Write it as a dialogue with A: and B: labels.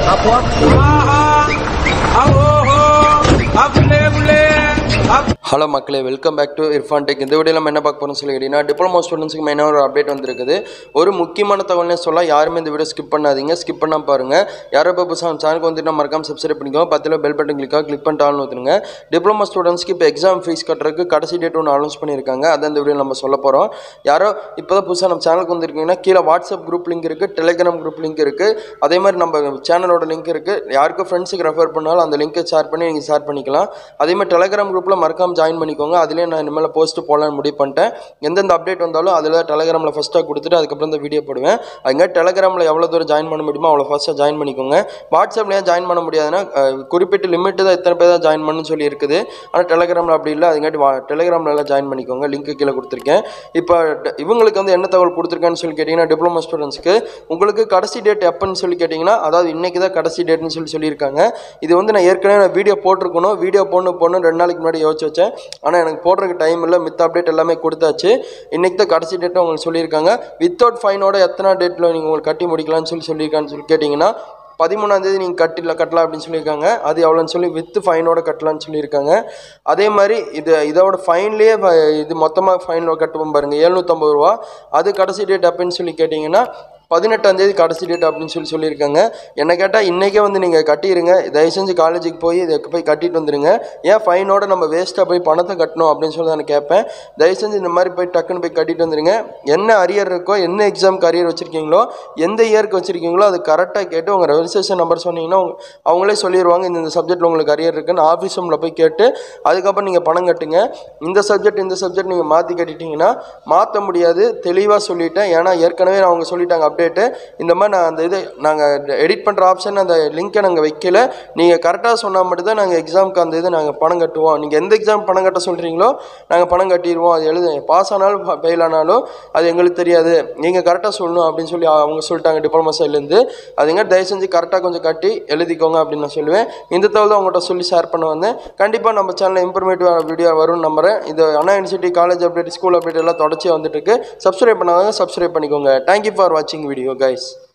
A: அப்போ ஆஹா அவோஹோ அபுலே புலே அப்
B: ஹலோ மக்களே welcome back to Irfan tech இந்த வீடியோ நம்ம என்ன பார்க்க போகிறோம்னு சொல்லி கேட்டிங்கன்னா டிப்ளமோ ஸ்டூடெண்ட்ஸுக்கு மெயினாக ஒரு அப்டேட் வந்திருக்குது ஒரு முக்கியமான தகவல்னே சொல்ல யாருமே இந்த வீடியோ ஸ்கிப் பண்ணாதீங்க ஸ்கிப் பண்ணாம பாருங்கள் யாரோ இப்போ புதுசாக சேனலுக்கு வந்துட்டு மறக்காம சப்ஸ்கிரைப் பண்ணிக்கோ பத்தில் பெல் பட்டன் கிளிக்காக கிளிக் பண்ணிட்டு ஆள்னு ஊற்றுங்க டிப்ளமோ ஸ்டூடெண்ட்ஸ்க்கு இப்போ எக்ஸாம் ஃபீஸ் கட்டுறதுக்கு கடைசி டேட் ஒன்று அனௌன்ஸ் பண்ணியிருக்காங்க அதான் இந்த வீடியோ நம்ம சொல்ல போகிறோம் யாரோ இப்போ தான் புதுசாக நம்ம சேனலுக்கு வந்திருக்கீங்கன்னா கீழே வாட்ஸ்அப் குரூப் லிங்க் இருக்குது டெலிகிராம் குரூப் லிங்க் இருக்குது அதே மாதிரி நம்ம சேனலோட லிங்க் இருக்குது யாருக்கும் ஃப்ரெண்ட்ஸுக்கு ரெஃபர் பண்ணாலும் அந்த லிங்க்கை ஷேர் பண்ணி நீங்கள் ஷேர் பண்ணிக்கலாம் அதே மாதிரி டெலிகிராம் குரூப்பில் மறக்காம ஜாயின் பண்ணிக்கோங்க அதுலேயே நான் இனிமேல் போஸ்ட் போடலான்னு முடிவு பண்ணிட்டேன் எந்தெந்த அப்டேட் வந்தாலும் அதில் டெலிகிராமில் ஃபஸ்ட்டாக கொடுத்துட்டு அதுக்கப்புறம் இந்த வீடியோ போடுவேன் அதுங்க டெலிகிராமில் எவ்வளோ தூரம் ஜாயின் பண்ண முடியுமோ அவ்வளோ ஃபஸ்ட்டாக ஜாயின் பண்ணிக்கோங்க வாட்ஸ்அப்ல ஏன் ஜாயின் பண்ண முடியாதுன்னா அஹ், குறிப்பிட்ட லிமிட்டு தான் இத்தனை பேர் தான் ஜாயின் பண்ணணும்னு சொல்லி இருக்குது ஆனால் டெலிகிராமில் அப்படி இல்லை அதுங்காட்டி வா டெலிகிராமில் எல்லாம் ஜாயின் பண்ணிக்கோங்க லிங்க் கீழே கொடுத்துருக்கேன் இப்போ ட- இவங்களுக்கு வந்து என்ன தகவல் கொடுத்துருக்கேன்னு சொல்லி கேட்டிங்கன்னா டிப்ளமோ ஸ்டூடெண்ட்ஸ்க்கு உங்களுக்கு கடைசி டேட் எப்போன்னு சொல்லி கேட்டிங்கன்னா அதாவது இன்றைக்கி தான் கடைசி டேட்னு சொல்லி சொல்லியிருக்காங்க இது வந்து நான் ஏற்கனவே நான் வீடியோ போட்டிருக்கணும் வீடியோ போடணும் போடணும் ரெண்டு நாளைக்கு முன்னாடி யோசிச்சு வச்சேன் ஆனால் எனக்கு போடுறதுக்கு டைம் இல்லை மித்த அப்டேட் எல்லாமே கொடுத்தாச்சு இன்றைக்கி தான் கடைசி டேட்டு உங்களுக்கு சொல்லியிருக்காங்க வித்தவுட் ஃபைனோட எத்தனை டேட்டில் நீங்கள் உங்களுக்கு கட்டி முடிக்கலாம்னு சொல்லி சொல்லியிருக்கான்னு சொல்லி கேட்டிங்கன்னா பதிமூணாந்தேதி நீங்கள் கட்டில கட்டலாம் அப்படின்னு சொல்லியிருக்காங்க அது எவ்வளோன்னு சொல்லி வித் ஃபைனோட கட்டலாம்னு சொல்லியிருக்காங்க அதே மாதிரி இது இதோட ஃபைன்லேயே இது மொத்தமாக ஃபைனில் கட்டுவோம் பாருங்கள் எழுநூற்றம்பது ரூபா அது கடைசி டேட் அப்படின்னு சொல்லி கேட்டிங்கன்னா பதினெட்டாம் தேதி கடைசி டேட் அப்படின்னு சொல்லி சொல்லியிருக்காங்க என்ன கேட்டால் இன்றைக்கே வந்து நீங்கள் கட்டிடுங்க தயவு செஞ்சு காலேஜுக்கு போய் இதை போய் கட்டிட்டு வந்துடுங்க ஏன் ஃபைனோட நம்ம வேஸ்ட்டாக போய் பணத்தை கட்டணும் அப்படின்னு சொல்லி நான் கேட்பேன் தயவு செஞ்சு இந்த மாதிரி போய் டக்குன்னு போய் கட்டிட்டு வந்துடுங்க என்ன அரியர் இருக்கோ என்ன எக்ஸாமுக்கு அரியர் வச்சுருக்கீங்களோ எந்த இயருக்கு வச்சுருக்கீங்களோ அது கரெக்டாக கேட்டு உங்கள் ரெஜிஸ்ட்ரேஷன் நம்பர் சொன்னீங்கன்னா உங்க- அவங்களே சொல்லிடுவாங்க இந்த சப்ஜெக்ட்டில் உங்களுக்கு அரியர் இருக்குன்னு ஆஃபீஸ் ரூமில் போய் கேட்டு அதுக்கப்புறம் நீங்கள் பணம் கட்டுங்க இந்த சப்ஜெக்ட் இந்த சப்ஜெக்ட் நீங்கள் மாற்றி கட்டிட்டீங்கன்னா மாற்ற முடியாது தெளிவாக சொல்லிட்டேன் ஏன்னா ஏற்கனவே அவங்க சொல்லிட்டாங்க அப்டேட்டு இந்த மாதிரி நான் அந்த இது நாங்கள் எடிட் பண்ணுற ஆப்ஷன் அந்த லிங்க்கை நாங்கள் வைக்கல நீங்கள் கரெக்டாக சொன்னால் மட்டும்தான் நாங்கள் எக்ஸாமுக்கு அந்த இது நாங்கள் பணம் கட்டுவோம் நீங்கள் எந்த எக்ஸாம் பணம் கட்ட சொல்கிறீங்களோ நாங்கள் பணம் கட்டிடுவோம் அது எழுது பாஸ் ஆனாலும் ஃபெயில் ஆனாலும் அது எங்களுக்கு தெரியாது நீங்கள் கரெக்டாக சொல்லணும் அப்படின்னு சொல்லி அவங்க சொல்லிட்டாங்க டிப்ளமோ சைட்லேருந்து அதுங்க தயவு செஞ்சு கரெக்டாக கொஞ்சம் கட்டி எழுதிக்கோங்க அப்படின்னு நான் சொல்லுவேன் இந்த தகவல் தான் உங்கள்கிட்ட சொல்லி ஷேர் பண்ண வந்தேன் கண்டிப்பாக நம்ம சேனலில் இன்ஃபர்மேட்டிவ் வீடியோ வரும்னு நம்புறேன் இது அண்ணா university college update school update எல்லாம் தொடர்ச்சியாக வந்துட்டு இருக்கு சப்ஸ்கிரைப் பண்ணாங்க சப்ஸ்கிரைப் பண்ணிக்கோங்க தேங்க்யூ ஃபார் வாட்சிங் வீடியோ கைஸ்